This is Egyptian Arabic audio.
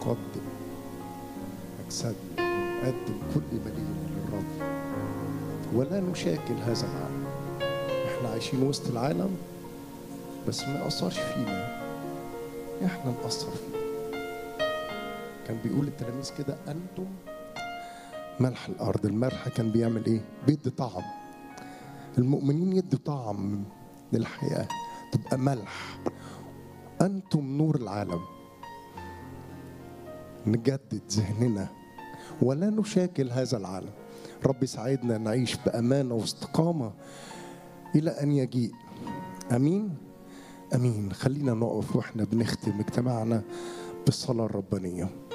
نقدم أجسادنا ونقدم كل مليء للرب ولا نشاكل هذا العالم احنا عايشين وسط العالم بس ما يأثرش فينا احنا نأثر فيه كان بيقول للتلاميذ كده انتم ملح الارض الملح كان بيعمل ايه بيدي طعم المؤمنين يدوا طعم للحياه تبقى ملح انتم نور العالم نجدد ذهننا ولا نشاكل هذا العالم رب يساعدنا نعيش بامانه واستقامه الى ان يجيء امين امين خلينا نقف واحنا بنختم اجتماعنا بالصلاه الربانيه